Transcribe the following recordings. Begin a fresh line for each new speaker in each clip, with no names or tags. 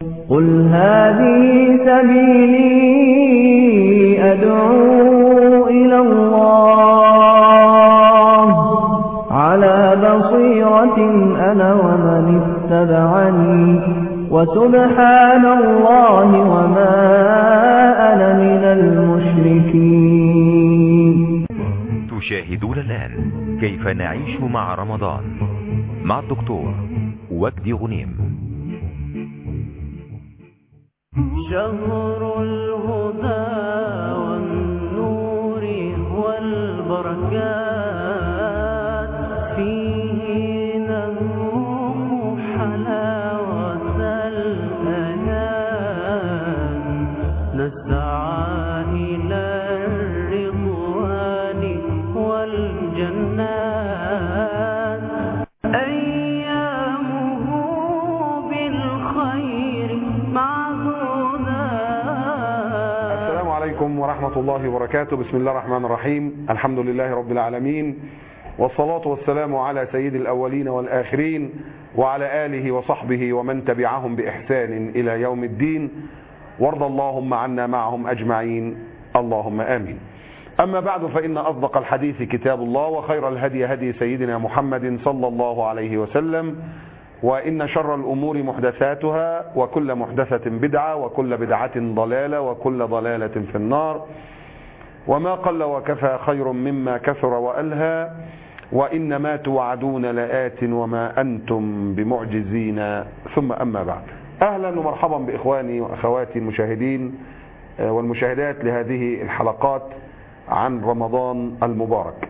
قل هذه سبيلي أدعو إلى الله على بصيرة أنا ومن اتبعني وسبحان الله وما أنا من المشركين
تشاهدون الآن كيف نعيش مع رمضان مع الدكتور وجدي غنيم
شهر الهدى والنور والبركات فيه نذوق حلاوة الأيام نسعى إلى الرضوان والجنات أيامه بالخير معدودات
السلام عليكم ورحمة الله وبركاته بسم الله الرحمن الرحيم الحمد لله رب العالمين والصلاة والسلام على سيد الأولين والآخرين وعلى آله وصحبه ومن تبعهم بإحسان إلى يوم الدين وارض اللهم عنا معهم أجمعين اللهم آمين أما بعد فإن أصدق الحديث كتاب الله وخير الهدي هدي سيدنا محمد صلى الله عليه وسلم وإن شر الأمور محدثاتها وكل محدثة بدعة وكل بدعة ضلالة وكل ضلالة في النار وما قل وكفى خير مما كثر وألهى وإنما توعدون لآت وما أنتم بمعجزين ثم أما بعد أهلا ومرحبا بإخواني وأخواتي المشاهدين آه، والمشاهدات لهذه الحلقات عن رمضان المبارك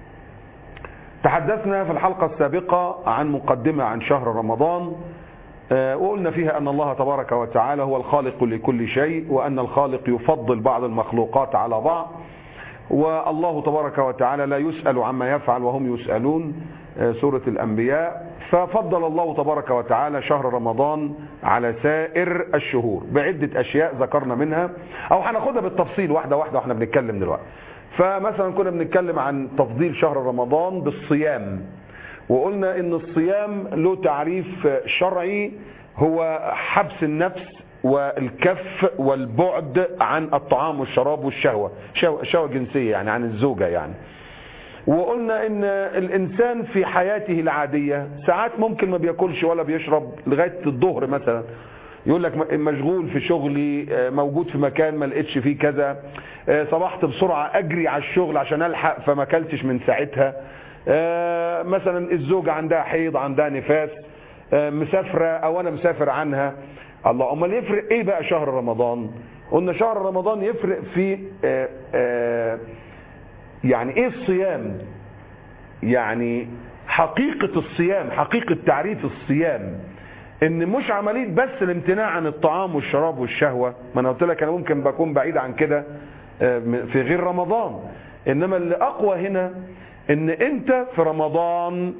تحدثنا في الحلقة السابقة عن مقدمة عن شهر رمضان آه، وقلنا فيها أن الله تبارك وتعالى هو الخالق لكل شيء وأن الخالق يفضل بعض المخلوقات على بعض والله تبارك وتعالى لا يسأل عما يفعل وهم يسألون آه، سورة الأنبياء ففضل الله تبارك وتعالى شهر رمضان على سائر الشهور بعدة أشياء ذكرنا منها أو هناخدها بالتفصيل واحدة واحدة واحنا بنتكلم دلوقتي فمثلا كنا بنتكلم عن تفضيل شهر رمضان بالصيام وقلنا ان الصيام له تعريف شرعي هو حبس النفس والكف والبعد عن الطعام والشراب والشهوة شهوة, شهوة جنسية يعني عن الزوجة يعني وقلنا ان الانسان في حياته العادية ساعات ممكن ما بياكلش ولا بيشرب لغاية الظهر مثلا يقول لك مشغول في شغلي آه، موجود في مكان ما لقيتش فيه كذا آه، صبحت بسرعة اجري على الشغل عشان الحق فما اكلتش من ساعتها آه، مثلا الزوجة عندها حيض عندها نفاس آه، مسافرة او انا مسافر عنها الله امال يفرق ايه بقى شهر رمضان قلنا شهر رمضان يفرق في آه، آه، يعني ايه الصيام يعني حقيقة الصيام حقيقة تعريف الصيام ان مش عملية بس الامتناع عن الطعام والشراب والشهوة ما انا قلت لك انا ممكن بكون بعيد عن كده آه، في غير رمضان انما اللي اقوى هنا ان انت في رمضان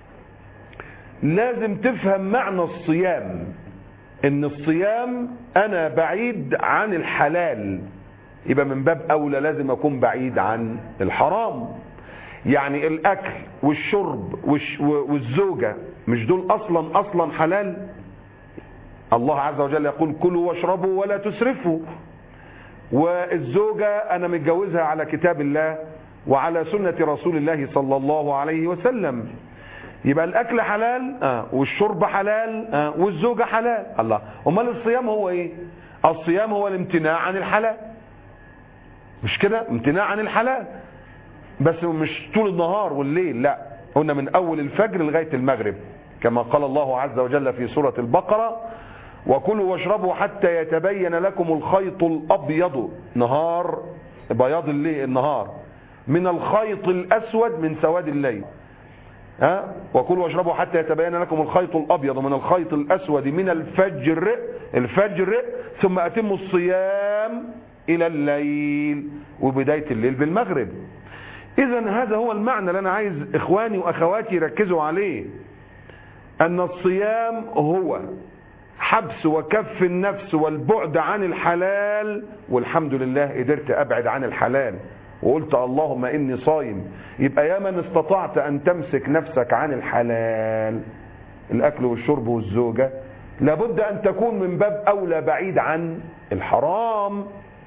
لازم تفهم معنى الصيام ان الصيام انا بعيد عن الحلال يبقى من باب اولى لازم اكون بعيد عن الحرام يعني الاكل والشرب والش- والزوجة مش دول اصلا اصلا حلال الله عز وجل يقول كلوا واشربوا ولا تسرفوا والزوجة انا متجوزها على كتاب الله وعلى سنة رسول الله صلى الله عليه وسلم يبقى الاكل حلال آه والشرب حلال آه والزوجة حلال الله امال الصيام هو ايه الصيام هو الامتناع عن الحلال مش كده امتناع عن الحلال بس مش طول النهار والليل لا قلنا من اول الفجر لغاية المغرب كما قال الله عز وجل في سورة البقرة وكلوا واشربوا حتى يتبين لكم الخيط الابيض نهار بياض الليل النهار من الخيط الاسود من سواد الليل ها وكلوا واشربوا حتى يتبين لكم الخيط الابيض من الخيط الاسود من الفجر الفجر ثم اتموا الصيام الى الليل وبدايه الليل بالمغرب اذا هذا هو المعنى اللي انا عايز اخواني واخواتي يركزوا عليه ان الصيام هو حبس وكف النفس والبعد عن الحلال والحمد لله قدرت ابعد عن الحلال وقلت اللهم اني صايم يبقى يا من استطعت ان تمسك نفسك عن الحلال الاكل والشرب والزوجة لابد أن تكون من باب أولى بعيد عن الحرام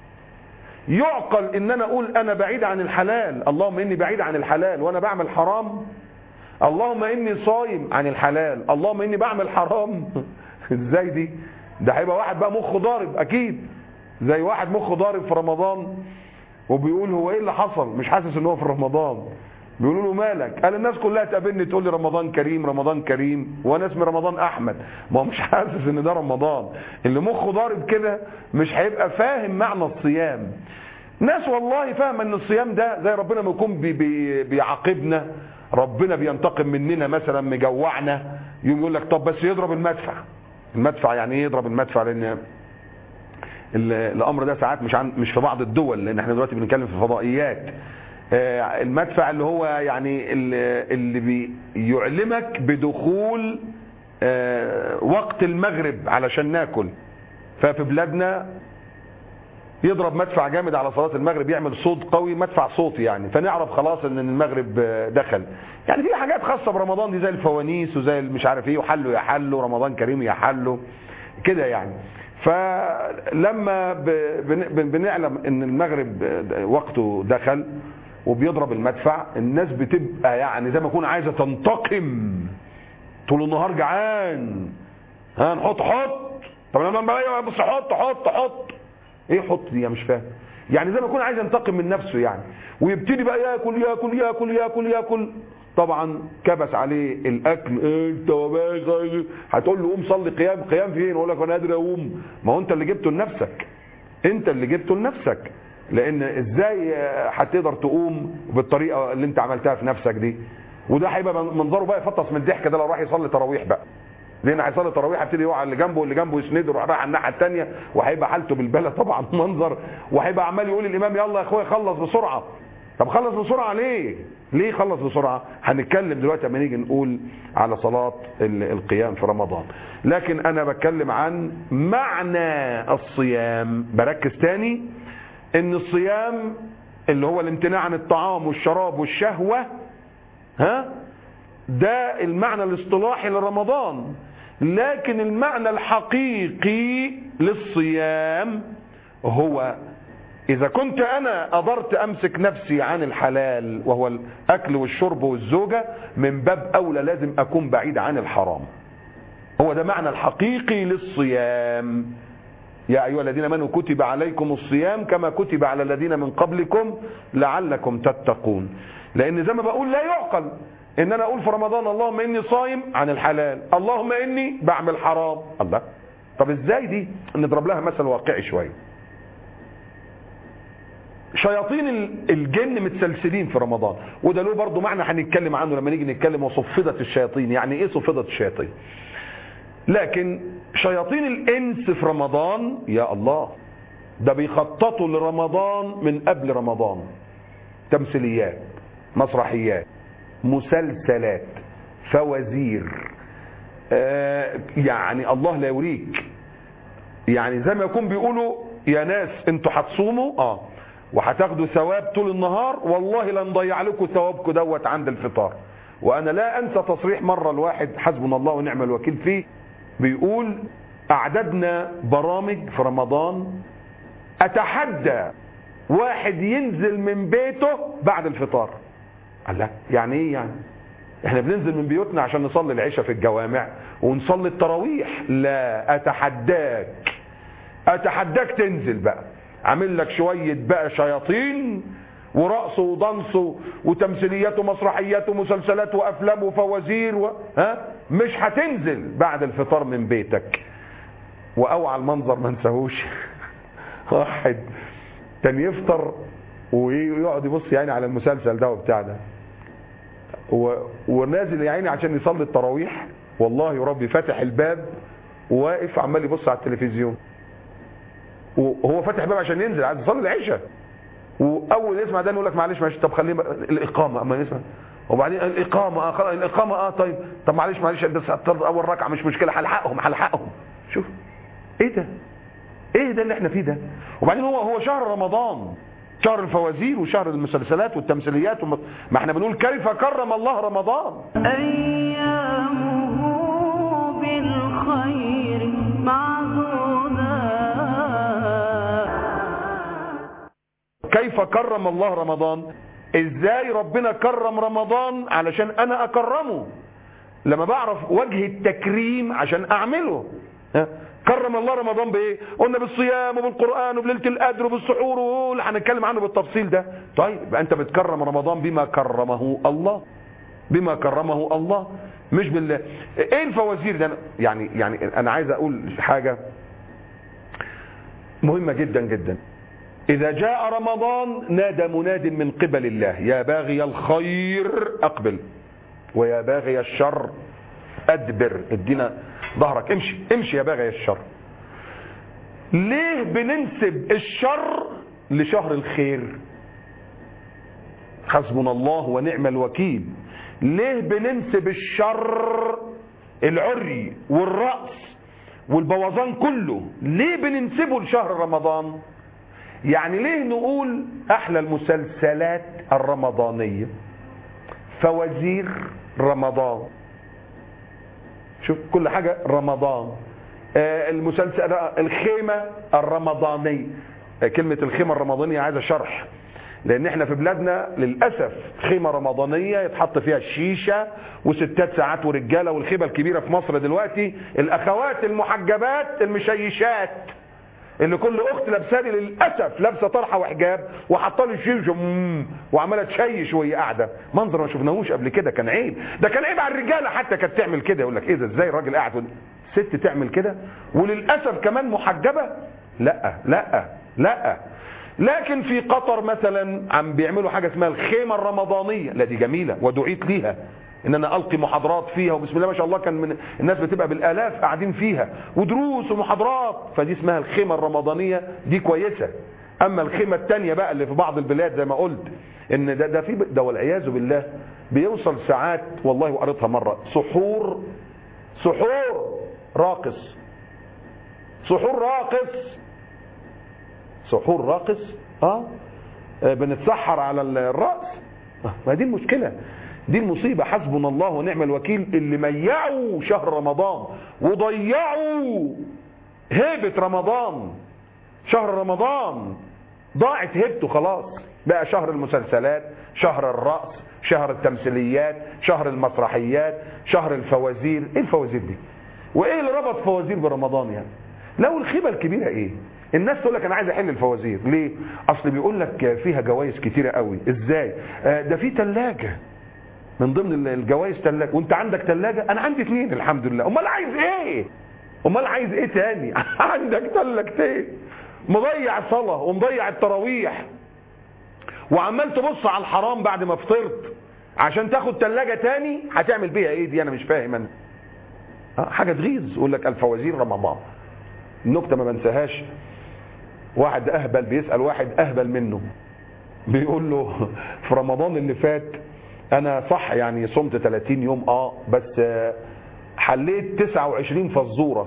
يعقل ان انا اقول انا بعيد عن الحلال اللهم اني بعيد عن الحلال وانا بعمل حرام اللهم اني صايم عن الحلال اللهم اني بعمل حرام ازاي دي ده هيبقى واحد بقى مخه ضارب اكيد زي واحد مخه ضارب في رمضان وبيقول هو ايه اللي حصل مش حاسس ان هو في رمضان بيقولوا له مالك قال الناس كلها تقابلني تقول لي رمضان كريم رمضان كريم وانا اسمي رمضان احمد ما هو مش حاسس ان ده رمضان اللي مخه ضارب كده مش هيبقى فاهم معنى الصيام ناس والله فاهمه ان الصيام ده زي ربنا ما يكون بي بي بيعاقبنا ربنا بينتقم مننا مثلا مجوعنا يقوم يقول لك طب بس يضرب المدفع المدفع يعني ايه يضرب المدفع لان ال- الامر ده ساعات مش عن مش في بعض الدول لان احنا دلوقتي بنتكلم في فضائيات آه، المدفع اللي هو يعني ال- اللي بيعلمك بدخول آه، وقت المغرب علشان ناكل ففي بلادنا يضرب مدفع جامد على صلاة المغرب يعمل صوت قوي مدفع صوتي يعني فنعرف خلاص ان المغرب آه، دخل يعني في حاجات خاصة برمضان دي زي الفوانيس وزي مش عارف ايه وحلوا يا حلوا رمضان كريم يا حلوا كده يعني فلما ب- بن- بنعلم ان المغرب آه، وقته دخل وبيضرب المدفع الناس بتبقى يعني زي ما يكون عايزة تنتقم طول النهار جعان ها نحط حط طب لما بقى بص حط حط حط ايه حط دي أنا مش فاهم يعني زي ما يكون عايز ينتقم من نفسه يعني ويبتدي بقى ياكل ياكل ياكل ياكل ياكل طبعا كبس عليه الاكل انت وباشا هتقول له قوم صلي قيام قيام فين يقول لك انا قادر اقوم ما هو انت اللي جبته لنفسك انت اللي جبته لنفسك لان ازاي هتقدر تقوم بالطريقه اللي انت عملتها في نفسك دي وده هيبقى منظره بقى يفطس من الضحك ده لو راح يصلي تراويح بقى لان هيصلي تراويح هيبتدي يقع اللي جنبه واللي جنبه يسنده يروح رايح على الناحيه الثانيه وهيبقى حالته بالبلة طبعا منظر وهيبقى عمال يقول الامام يلا يا اخويا خلص بسرعه طب خلص بسرعه ليه؟ ليه خلص بسرعه؟ هنتكلم دلوقتي لما نيجي نقول على صلاه ال- القيام في رمضان لكن انا بتكلم عن معنى الصيام بركز تاني ان الصيام اللي هو الامتناع عن الطعام والشراب والشهوه ها ده المعنى الاصطلاحي لرمضان لكن المعنى الحقيقي للصيام هو إذا كنت أنا قدرت أمسك نفسي عن الحلال وهو الأكل والشرب والزوجة من باب أولى لازم أكون بعيد عن الحرام هو ده معنى الحقيقي للصيام يا أيها الذين آمنوا كتب عليكم الصيام كما كتب على الذين من قبلكم لعلكم تتقون لأن زي ما بقول لا يعقل ان انا اقول في رمضان اللهم اني صايم عن الحلال اللهم اني بعمل حرام الله طب ازاي دي نضرب لها مثل واقعي شويه شياطين ال- الجن متسلسلين في رمضان وده له برضه معنى هنتكلم عنه لما نيجي نتكلم وصفدت الشياطين يعني ايه صفدت الشياطين لكن شياطين الانس في رمضان يا الله ده بيخططوا لرمضان من قبل رمضان تمثيليات مسرحيات مسلسلات فوازير آه يعني الله لا يوريك يعني زي ما يكون بيقولوا يا ناس انتوا هتصوموا اه وهتاخدوا ثواب طول النهار والله لا نضيع لكم ثوابكم دوت عند الفطار وانا لا انسى تصريح مره الواحد حسبنا الله ونعم الوكيل فيه بيقول اعددنا برامج في رمضان اتحدى واحد ينزل من بيته بعد الفطار قال لا يعني ايه يعني احنا بننزل من بيوتنا عشان نصلي العشاء في الجوامع ونصلي التراويح لا اتحداك اتحداك تنزل بقى عامل لك شوية بقى شياطين ورقص ودنس وتمثيليات ومسرحيات ومسلسلات وافلام وفوازير و... ها مش هتنزل بعد الفطار من بيتك واوعى المنظر ما انساهوش واحد كان يفطر ويقعد يبص يعني على المسلسل ده وبتاع ده و... ونازل يا عيني عشان يصلي التراويح والله يا ربي فاتح الباب وواقف عمال يبص على التلفزيون وهو فاتح الباب عشان ينزل عايز يصلي العشاء واول يسمع ده يقول لك معلش معلش طب خليه بقى الاقامه اما يسمع وبعدين الاقامه اه خلاص الاقامه اه طيب طب معلش معلش بس اول ركعه مش مشكله هلحقهم هلحقهم شوف ايه ده ايه ده اللي احنا فيه ده وبعدين هو هو شهر رمضان شهر الفوازير وشهر المسلسلات والتمثيليات وم... ما احنا بنقول كيف كرم الله رمضان
أيامه بالخير
كيف كرم الله رمضان ازاي ربنا كرم رمضان علشان انا اكرمه لما بعرف وجه التكريم عشان اعمله ها؟ كرم الله رمضان بايه قلنا بالصيام وبالقران وبليله القدر وبالسحور واللي هنتكلم عنه بالتفصيل ده طيب يبقى انت بتكرم رمضان بما كرمه الله بما كرمه الله مش بالله ايه الفوازير ده يعني يعني انا عايز اقول حاجه مهمه جدا جدا إذا جاء رمضان نادى مناد من قبل الله يا باغي الخير أقبل ويا باغي الشر أدبر ادينا ظهرك امشي امشي يا باغي الشر ليه بننسب الشر لشهر الخير حسبنا الله ونعم الوكيل ليه بننسب الشر العري والرأس والبوظان كله ليه بننسبه لشهر رمضان يعني ليه نقول احلى المسلسلات الرمضانية فوازير رمضان شوف كل حاجة رمضان آه المسلسل الخيمة الرمضانية آه كلمة الخيمة الرمضانية عايزة شرح لان احنا في بلادنا للاسف خيمه رمضانيه يتحط فيها الشيشه وستات ساعات ورجاله والخيمه الكبيره في مصر دلوقتي الاخوات المحجبات المشيشات اللي كل اخت لابساني للاسف لابسه طرحه وحجاب وحاطه لي شيشه وعماله تشيش وهي قاعده منظر ما شفناهوش قبل كده كان عيب ده كان عيب على الرجاله حتى كانت تعمل كده يقول لك ايه ده ازاي الراجل قاعد ست تعمل كده وللاسف كمان محجبه لا لا لا لكن في قطر مثلا عم بيعملوا حاجه اسمها الخيمه الرمضانيه لا دي جميله ودعيت ليها ان انا القي محاضرات فيها وبسم الله ما شاء الله كان من الناس بتبقى بالالاف قاعدين فيها ودروس ومحاضرات فدي اسمها الخيمه الرمضانيه دي كويسه اما الخيمه الثانيه بقى اللي في بعض البلاد زي ما قلت ان ده ده في ده والعياذ بالله بيوصل ساعات والله وقريتها مره سحور سحور راقص سحور راقص سحور راقص اه بنتسحر على الراس ما دي المشكله دي المصيبة حسبنا الله ونعم الوكيل اللي ميعوا شهر رمضان وضيعوا هيبة رمضان شهر رمضان ضاعت هيبته خلاص بقى شهر المسلسلات شهر الرأس شهر التمثيليات شهر المسرحيات شهر الفوازير ايه الفوازير دي وايه اللي ربط فوازير برمضان يعني لو الخيبة الكبيرة ايه الناس تقول لك انا عايز احل الفوازير ليه اصل بيقول لك فيها جوائز كتيرة قوي ازاي آه ده في ثلاجه من ضمن الجوائز ثلاجه وانت عندك ثلاجه انا عندي اثنين الحمد لله امال عايز ايه امال عايز ايه تاني عندك ثلاجتين مضيع صلاه ومضيع التراويح وعمال تبص على الحرام بعد ما فطرت عشان تاخد ثلاجه تاني هتعمل بيها ايه دي انا مش فاهم انا حاجه تغيظ يقول لك الفوازير رمضان النكته ما بنساهاش واحد اهبل بيسال واحد اهبل منه بيقول له في رمضان اللي فات انا صح يعني صمت 30 يوم اه بس حليت 29 فزوره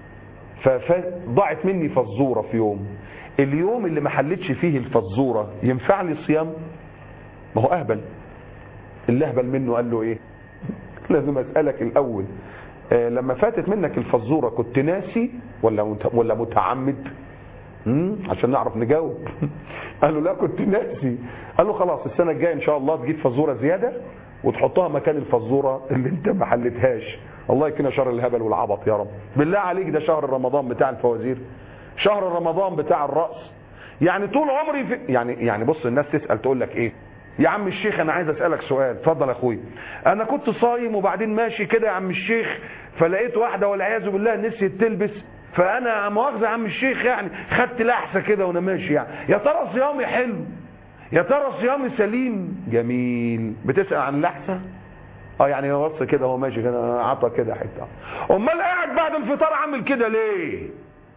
فضاعت مني فزوره في يوم اليوم اللي ما حلتش فيه الفزوره ينفع لي الصيام ما هو اهبل اللي اهبل منه قال له ايه لازم اسالك الاول آه لما فاتت منك الفزوره كنت ناسي ولا ولا متعمد عشان نعرف نجاوب قال له لا كنت ناسي قال له خلاص السنه الجايه ان شاء الله تجيب فزوره زياده وتحطها مكان الفزوره اللي انت ما حلتهاش الله يكفينا شر الهبل والعبط يا رب بالله عليك ده شهر رمضان بتاع الفوازير شهر رمضان بتاع الراس يعني طول عمري في يعني يعني بص الناس تسال تقول لك ايه يا عم الشيخ انا عايز اسالك سؤال اتفضل يا اخويا انا كنت صايم وبعدين ماشي كده يا عم الشيخ فلقيت واحده والعياذ بالله نسيت تلبس فانا مؤاخذه يا عم الشيخ يعني خدت لحسه كده وانا ماشي يعني يا ترى صيامي حلو يا ترى صيامي سليم جميل بتسال عن اللحسه اه يعني بص كده هو ماشي كده عطى كده حته امال قاعد بعد الفطار عامل كده ليه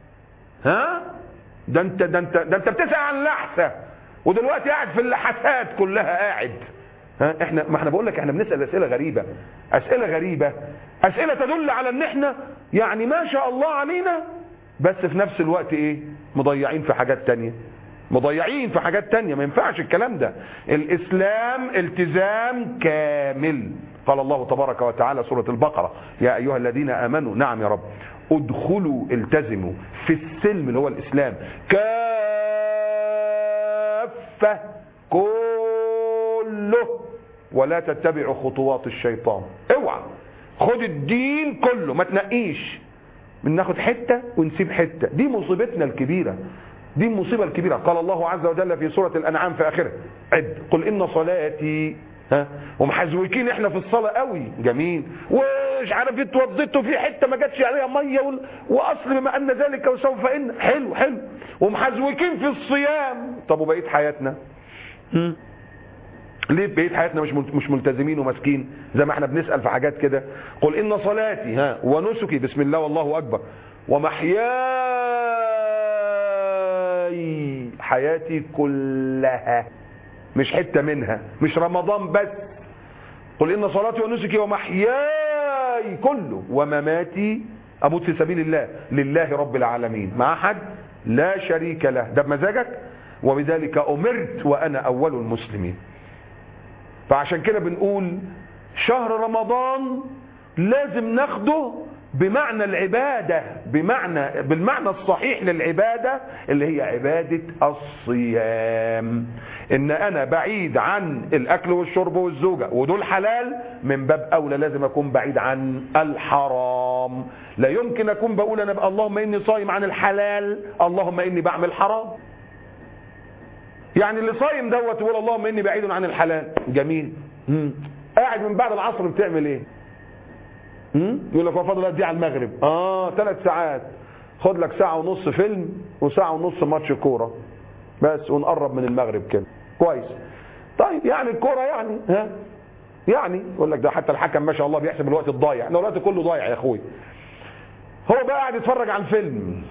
ها ده انت ده انت ده انت بتسال عن اللحسه ودلوقتي قاعد في اللحسات كلها قاعد ها احنا ما احنا بقول لك احنا بنسال اسئله غريبه اسئله غريبه اسئله تدل على ان احنا يعني ما شاء الله علينا بس في نفس الوقت ايه مضيعين في حاجات تانية مضيعين في حاجات تانية ما ينفعش الكلام ده الاسلام التزام كامل قال الله تبارك وتعالى سورة البقرة يا ايها الذين امنوا نعم يا رب ادخلوا التزموا في السلم اللي هو الاسلام كافة كافة كله ولا تتبعوا خطوات الشيطان اوعى خد الدين كله ما تنقيش بناخد حتة ونسيب حتة دي مصيبتنا الكبيرة دي المصيبة الكبيرة قال الله عز وجل في سورة الأنعام في آخرها عد قل إن صلاتي ها ومحزوكين احنا في الصلاة قوي جميل ومش عارف اتوضيت وفي حتة ما جاتش عليها مية وال... واصل بما ان ذلك وسوف ان حلو حلو ومحزوكين في الصيام طب وبقية حياتنا هم؟ ليه بقيت حياتنا مش مش ملتزمين وماسكين زي ما احنا بنسال في حاجات كده قل ان صلاتي ها ونسكي بسم الله والله اكبر ومحياي حياتي كلها مش حته منها مش رمضان بس قل ان صلاتي ونسكي ومحياي كله ومماتي اموت في سبيل الله لله رب العالمين مع احد لا شريك له ده بمزاجك وبذلك امرت وانا اول المسلمين فعشان كده بنقول شهر رمضان لازم ناخده بمعنى العبادة بمعنى بالمعنى الصحيح للعبادة اللي هي عبادة الصيام ان انا بعيد عن الاكل والشرب والزوجة ودول حلال من باب اولى لازم اكون بعيد عن الحرام لا يمكن اكون بقول انا اللهم اني صايم عن الحلال اللهم اني بعمل حرام يعني اللي صايم دوت يقول اللهم اني بعيد عن الحلال جميل مم. قاعد من بعد العصر بتعمل ايه مم؟ يقول لك هو فاضل قد ايه على المغرب اه ثلاث ساعات خد لك ساعه ونص فيلم وساعه ونص ماتش كوره بس ونقرب من المغرب كده كويس طيب يعني الكوره يعني ها يعني يقول لك ده حتى الحكم ما شاء الله بيحسب الوقت الضايع ده الوقت كله ضايع يا اخوي هو بقى قاعد يتفرج على الفيلم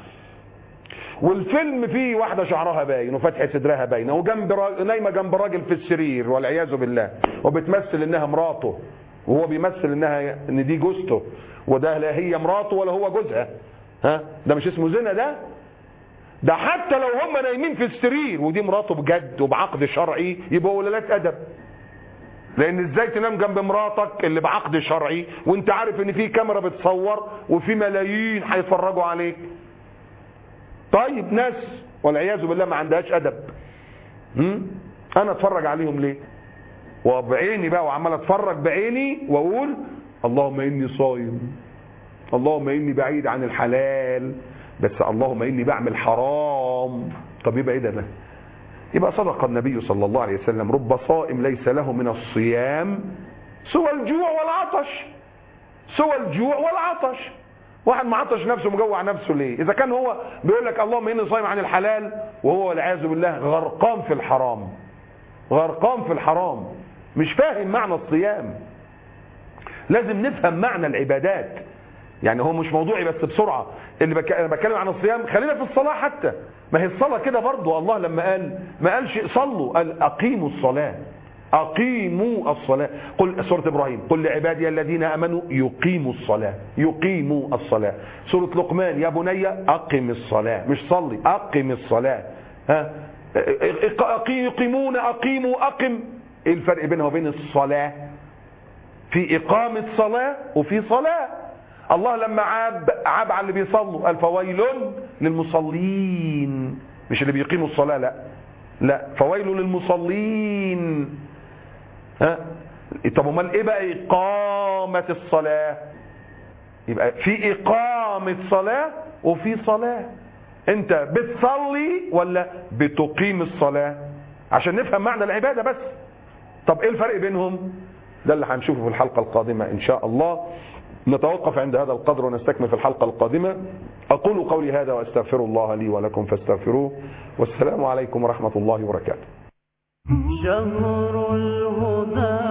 والفيلم فيه واحده شعرها باين وفتح صدرها باينه وجنب را... نايمه جنب راجل في السرير والعياذ بالله وبتمثل انها مراته وهو بيمثل انها ان دي جوزته وده لا هي مراته ولا هو جوزها ها ده مش اسمه زنا ده ده حتى لو هم نايمين في السرير ودي مراته بجد وبعقد شرعي يبقوا ولالات ادب لان ازاي تنام جنب مراتك اللي بعقد شرعي وانت عارف ان في كاميرا بتصور وفي ملايين هيتفرجوا عليك طيب ناس والعياذ بالله ما عندهاش ادب هم؟ انا اتفرج عليهم ليه وبعيني بقى وعمال اتفرج بعيني واقول اللهم اني صايم اللهم اني بعيد عن الحلال بس اللهم اني بعمل حرام طب يبقى ايه ده ده يبقى صدق النبي صلى الله عليه وسلم رب صائم ليس له من الصيام سوى الجوع والعطش سوى الجوع والعطش واحد معطش نفسه مجوع نفسه ليه اذا كان هو بيقول لك اللهم اني صايم عن الحلال وهو والعياذ بالله غرقان في الحرام غرقان في الحرام مش فاهم معنى الصيام لازم نفهم معنى العبادات يعني هو مش موضوعي بس بسرعة اللي بك... انا بتكلم عن الصيام خلينا في الصلاة حتى ما هي الصلاة كده برضو الله لما قال ما قالش صلوا قال أقيموا الصلاة أقيموا الصلاة قل سورة إبراهيم قل لعبادي الذين أمنوا يقيموا الصلاة يقيموا الصلاة سورة لقمان يا بني أقم الصلاة مش صلي أقم الصلاة ها يقيمون أقيموا أقم إيه الفرق بينها وبين الصلاة في إقامة صلاة وفي صلاة الله لما عاب عاب على اللي بيصلوا قال فويل للمصلين مش اللي بيقيموا الصلاة لا لا فويل للمصلين ها طب امال ايه بقى اقامة الصلاة يبقى في اقامة صلاة وفي صلاة انت بتصلي ولا بتقيم الصلاة عشان نفهم معنى العبادة بس طب ايه الفرق بينهم ده اللي هنشوفه في الحلقة القادمة ان شاء الله نتوقف عند هذا القدر ونستكمل في الحلقة القادمة أقول قولي هذا وأستغفر الله لي ولكم فاستغفروه والسلام عليكم ورحمة الله وبركاته
شهر الهدى